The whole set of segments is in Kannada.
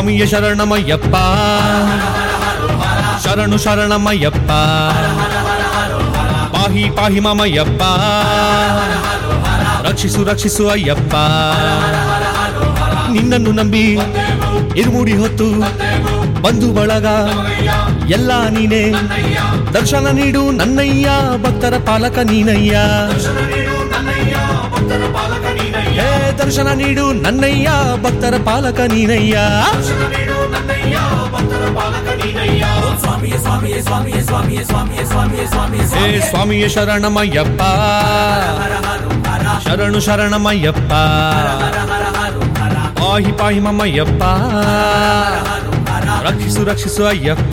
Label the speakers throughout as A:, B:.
A: ಸ್ವಾಮಿಯ ಶರಣಮಯ್ಯಪ್ಪ ಶರಣು ಶರಣಮಯ್ಯಪ್ಪ ಪಾಹಿ ಪಾಹಿ ಮಮಯ್ಯಪ್ಪ ರಕ್ಷಿಸು ರಕ್ಷಿಸು ಅಯ್ಯಪ್ಪ ನಿನ್ನನ್ನು ನಂಬಿ ಇರುಮುಡಿ ಹೊತ್ತು ಬಂಧು ಬಳಗ ಎಲ್ಲ ನೀನೆ ದರ್ಶನ ನೀಡು ನನ್ನಯ್ಯ ಭಕ್ತರ ಪಾಲಕ ನೀನಯ್ಯ ಹೇ ದರ್ಶನ ನೀಡು ನನ್ನಯ್ಯ ಭಕ್ತರ ಪಾಲಕ ನೀನಯ್ಯ ಹೇ ಸ್ವಾಮಿಯ ಶರಣಮಯ್ಯಪ್ಪ ಶರಣು ಶರಣಮಯ್ಯಪ್ಪ ಪಾಹಿ ಪಾಹಿ ಮಮ್ಮಯ್ಯಪ್ಪ ರಕ್ಷಿಸು ರಕ್ಷಿಸು ಅಯ್ಯಪ್ಪ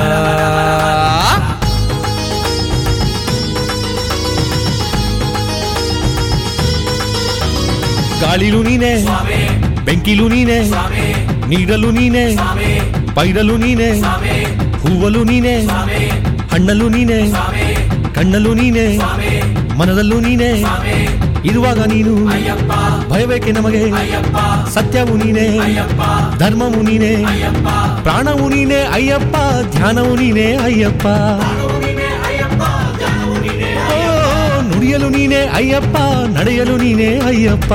A: ಗಾಳಿಲು ನೀನೆ ಬೆಂಕಿಲು ನೀನೆ ನೀರಲು ನೀನೆ ಪೈರಲು ನೀನೆ ಹೂವಲು ನೀನೆ ಹಣ್ಣಲು ನೀನೆ ಕಣ್ಣಲು ನೀನೆ ಮನದಲ್ಲೂ ನೀನೆ ಇರುವಾಗ ನೀನು ಭಯಬೇಕೆ ನಮಗೆ ಸತ್ಯವು ನೀನೆ ಧರ್ಮವು ನೀನೆ ಪ್ರಾಣವು ನೀನೆ ಅಯ್ಯಪ್ಪ ಧ್ಯಾನವು ನೀನೆ ಅಯ್ಯಪ್ಪ ಓ, ನುಡಿಯಲು ನೀನೆ ಅಯ್ಯಪ್ಪ ನಡೆಯಲು ನೀನೆ ಅಯ್ಯಪ್ಪ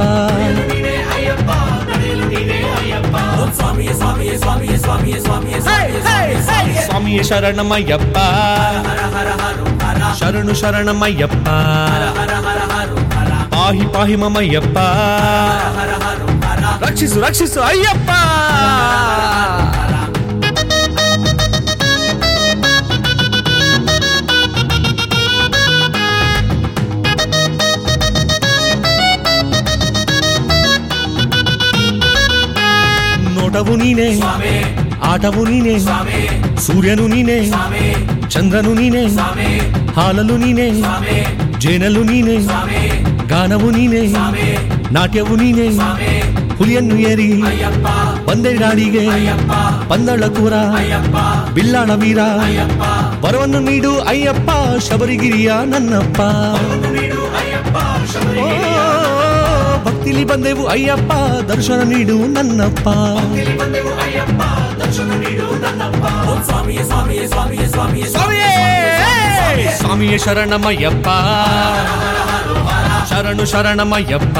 A: ಸ್ವಾಮಿಯ ಶರಣಮಯ್ಯಪ್ಪ ಶರಣು ಶರಣಮಯ್ಯಪ್ಪ ಪಾಹಿ ಪಾಹಿ ಮಮಯ್ಯಪ್ಪ ರಕ್ಷಿಸು ರಕ್ಷಿಸು ಅಯ್ಯಪ್ಪ ನೋಟವು ನೀನೆ ಆಟವು ನೀನೆ ಸೂರ್ಯನು ನೀನೆ ಚಂದ್ರನು ನೀನೆ ಹಾಲಲು ನೀನೆ ಜೇನಲು ನೀನೆ ಗಾನವು ನೀನೆ ನಾಟ್ಯವು ನೀನೆ ಹುಲಿಯನ್ನು ಏರಿ ಬಂದೆ ಗಾಡಿಗೆ ಪಂದಳ ಕೂರ ಬಿಲ್ಲಾಳ ವೀರ ವರವನ್ನು ನೀಡು ಅಯ್ಯಪ್ಪ ಶಬರಿಗಿರಿಯ ನನ್ನಪ್ಪ ಓ, ಭಕ್ತಿಲಿ ಬಂದೆವು ಅಯ್ಯಪ್ಪ ದರ್ಶನ ನೀಡು ನನ್ನಪ್ಪ ಸ್ವಾಮಿಯೇ ಸ್ವಾಮಿಯ ಶರಣಮಯ್ಯಪ್ಪ ಶರಣು ಶರಣಮಯ್ಯಪ್ಪ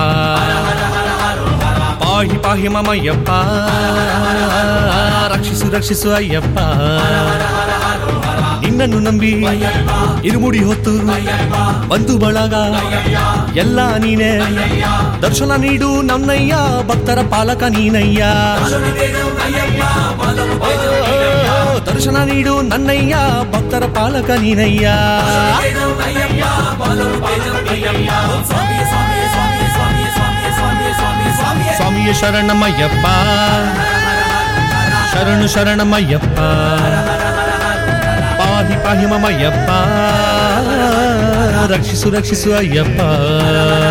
A: ಪಾಹಿ ಪಾಹಿ ಮಮಯ್ಯಪ್ಪ ರಕ್ಷಿಸು ರಕ್ಷಿಸು ಅಯ್ಯಪ್ಪ ನಿನ್ನನ್ನು ನಂಬಿ ಇರುಮುಡಿ ಹೊತ್ತು ಬಂಧು ಬಳಗ ಎಲ್ಲ ನೀನೆ ದರ್ಶನ ನೀಡು ನನ್ನಯ್ಯ ಭಕ್ತರ ಪಾಲಕ ನೀನಯ್ಯ ಓ, ದರ್ಶನ ನೀಡು ನನ್ನಯ್ಯ ಭಕ್ತರ ಪಾಲಕ ನೀನಯ್ಯ ಸ್ವಾಮಿಯ ಶರಣಮಯ್ಯಪ್ಪ ಶರಣು ಶರಣಮಯ್ಯಪ್ಪ ಪಾಹಿ ಪಾಹಿ ಮಮಯ್ಯಪ್ಪ ರಕ್ಷಿಸು ರಕ್ಷಿಸು ಅಯ್ಯಪ್ಪ